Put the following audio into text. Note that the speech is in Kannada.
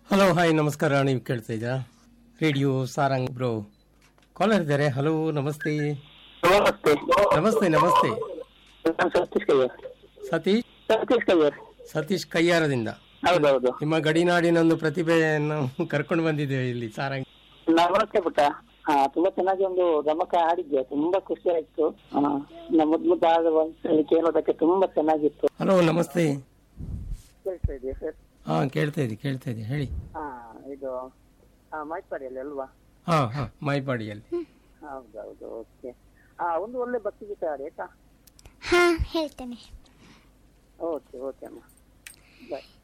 ಹಲೋ ಹಾಯ್ ನಮಸ್ಕಾರ ನೀವು ಕೇಳ್ತಾ ಇದ್ದೀರಾ ರೇಡಿಯೋ ಸಾರಂಗ್ ಬ್ರೋ ಕಾಲರ್ ಇದ್ದಾರೆ ಹಲೋ ನಮಸ್ತೆ ನಮಸ್ತೆ ನಮಸ್ತೆ ನಮಸ್ತೆ ನಾನು ಸತೀಶ್ ಕಯ್ಯರ್ ಸತೀಶ್ ಸತೀಶ್ ಕಯ್ಯರ್ ಸತೀಶ್ ಕಯ್ಯಾರದಿಂದ ಹೌದೌದು ನಿಮ್ಮ ಗಡಿನಾಡಿನ ಒಂದು ಪ್ರತಿಭೆಯನ್ನು ಕರ್ಕೊಂಡು ಬಂದಿದ್ದೇವೆ ಇಲ್ಲಿ ಸಾರಂಗ್ ನಮಸ್ತೆ ಪುಟ್ಟ ಹಾ ತುಂಬಾ ಚೆನ್ನಾಗಿ ಒಂದು ಗಮಕ ಆಡಿದ್ದೆ ತುಂಬಾ ಖುಷಿ ಆಯ್ತು ಹಾ, ನಮ್ಮ ಮುದ್ದು ಮುದ್ದಾದ ಒಂದ್ಸಲಿ ಕೇಳೋದಕ್ಕೆ ತುಂಬಾ ಚೆನ್ನಾಗಿತ್ತು ಹಲೋ ನಮಸ್ತೆ ಕೇಳ್ತಾ ಇದೆಯಾ ಸರ್ ಹಾ ಕೇಳ್ತಾ ಇದ್ದೆ ಕೇಳ್ತಾ ಇದ್ದೆ ಹೇಳಿ ಹಾ ಇದು ಹಾ ಮೈಪಾಡಿಯಲ್ಲಿ ಅಲ್ವಾ ಹಾ ಹಾ ಮಾಯ್ಪಾಡಿಯಲ್ಲಿ ಹೌದೌದು ಓಕೆ ಹಾ ಒಂದು ಒಳ್ಳೆ ಭಕ್ತಿ ಗೀತೆ ಆಡಿ ಆಯ್ತಾ ಹಾ ಹೇಳ್ತೇನೆ ಓಕೆ ಓಕೆ ಅಮ್ಮ ಬಾಯ್